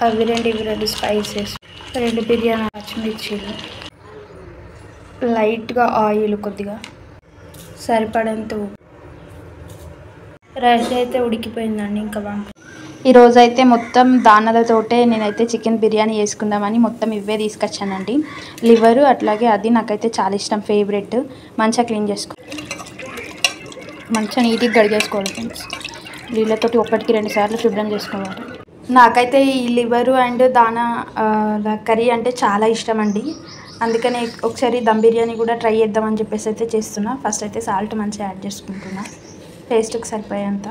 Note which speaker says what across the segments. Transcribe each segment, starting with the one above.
Speaker 1: అవి రెండు ఇవి రెండు స్పైసెస్ రెండు బిర్యానీ పచ్చిమిర్చీలు లైట్గా ఆయిల్ కొద్దిగా సరిపడంత ఉప్పు రైస్ అయితే ఉడికిపోయిందండి ఇంకా బాగా ఈరోజు అయితే మొత్తం దానాలతోటే నేనైతే చికెన్ బిర్యానీ చేసుకుందామని మొత్తం ఇవే తీసుకొచ్చానండి లివరు అట్లాగే అది నాకైతే చాలా ఇష్టం ఫేవరెట్ మంచిగా క్లీన్ చేసుకో మంచిగా నీట్గా గడిగేసుకోవాలి ఫ్రెండ్స్ నీళ్ళతోటి ఒకటికి రెండు సార్లు శుభ్రం చేసుకోవాలి నాకైతే ఈ లివరు అండ్ దానా కర్రీ అంటే చాలా ఇష్టం అండి అందుకని ఒకసారి దమ్ బిర్యానీ కూడా ట్రై చేద్దామని చెప్పేసి అయితే చేస్తున్నా ఫస్ట్ అయితే సాల్ట్ మంచిగా యాడ్ చేసుకుంటున్నా టేస్ట్కి సరిపోయేంత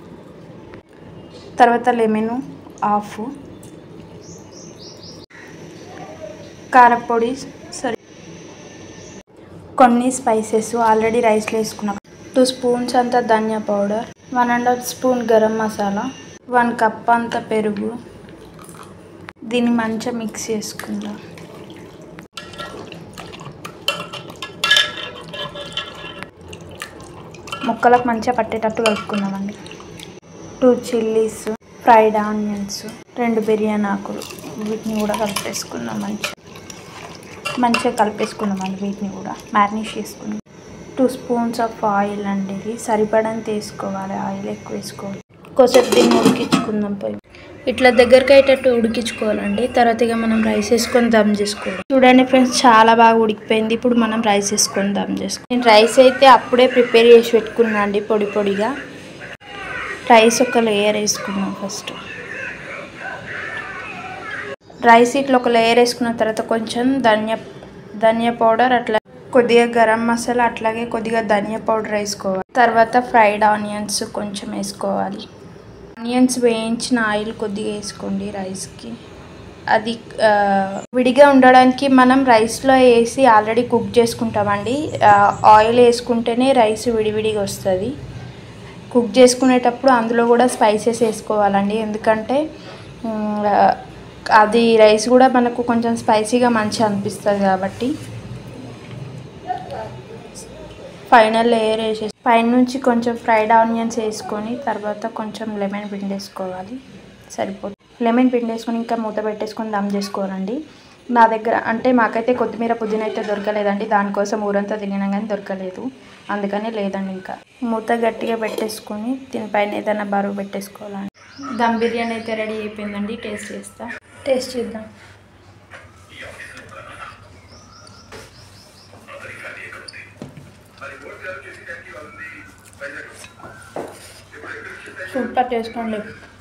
Speaker 1: తర్వాత లెమన్ ఆఫ్ కారపొడి సరే కొన్ని స్పైసెస్ ఆల్రెడీ రైస్లో వేసుకున్నాం టూ స్పూన్స్ అంత ధనియా powder one and half spoon garam masala one cup అంత పెరుగు దీన్ని మంచిగా మిక్స్ చేసుకుందాం ముక్కలకు మంచిగా పట్టేటట్టు కలుపుకుందామండి టూ చిల్లీస్ ఫ్రైడ్ ఆనియన్స్ రెండు బిర్యానీ ఆకులు వీటిని కూడా కలిపేసుకుందాం మంచిగా మంచిగా కలిపేసుకుందామండి వీటిని కూడా మ్యారినేట్ చేసుకుందాం టూ స్పూన్స్ ఆఫ్ ఆయిల్ అండి ఇది సరిపడంత వేసుకోవాలి ఆయిల్ ఎక్కువ వేసుకోవాలి కొద్దిసేపు దీన్ని ఉడికించుకుందాం పోయి ఇట్లా దగ్గరికి అయ్యేటట్టు ఉడికించుకోవాలండి తర్వాత ఇక మనం రైస్ వేసుకొని దమ్ చేసుకోవాలి చూడండి ఫ్రెండ్స్ చాలా బాగా ఉడికిపోయింది ఇప్పుడు మనం రైస్ వేసుకొని దమ్ చేసుకోవాలి నేను రైస్ అయితే అప్పుడే ప్రిపేర్ చేసి పెట్టుకున్నాను అండి పొడి పొడిగా రైస్ ఒక లేయర్ వేసుకున్నాం ఫస్ట్ రైస్ ఇట్లా ఒక లేయర్ వేసుకున్న తర్వాత కొంచెం ధనియా ధనియా పౌడర్ అట్లా కొద్దిగా గరం మసాలా అట్లాగే కొద్దిగా ధనియా పౌడర్ వేసుకోవాలి తర్వాత ఫ్రైడ్ ఆనియన్స్ కొంచెం వేసుకోవాలి ఆనియన్స్ వేయించిన ఆయిల్ కొద్దిగా వేసుకోండి రైస్కి అది ఆ, విడిగా ఉండడానికి మనం రైస్లో వేసి ఆల్రెడీ కుక్ చేసుకుంటామండి ఆ, ఆయిల్ వేసుకుంటేనే రైస్ విడివిడిగా వస్తుంది కుక్ చేసుకునేటప్పుడు అందులో కూడా స్పైసెస్ వేసుకోవాలండి ఎందుకంటే మ్, ఆ, అది రైస్ కూడా మనకు కొంచెం స్పైసీగా మంచిగా అనిపిస్తుంది కాబట్టి ఫైనల్ లేయర్ వేసేసి పైన నుంచి కొంచెం ఫ్రైడ్ ఆనియన్స్ వేసుకొని తర్వాత కొంచెం లెమన్ పిండేసుకోవాలి సరిపోతుంది లెమన్ పిండేసుకొని ఇంకా మూత పెట్టేసుకొని దమ్ చేసుకోవాలండి నా దగ్గర అంటే మాకైతే కొత్తిమీర పుదీనా అయితే దొరకలేదండి దానికోసం ఊరంతా తినినా కానీ దొరకలేదు అందుకని లేదండి ఇంకా మూత గట్టిగా పెట్టేసుకొని దీనిపైన ఏదైనా బరువు పెట్టేసుకోవాలండి దమ్ బిర్యానీ అయితే రెడీ అయిపోయిందండి టేస్ట్ చేస్తా టేస్ట్ చేద్దాం సూపర్ టేస్ట్ అండి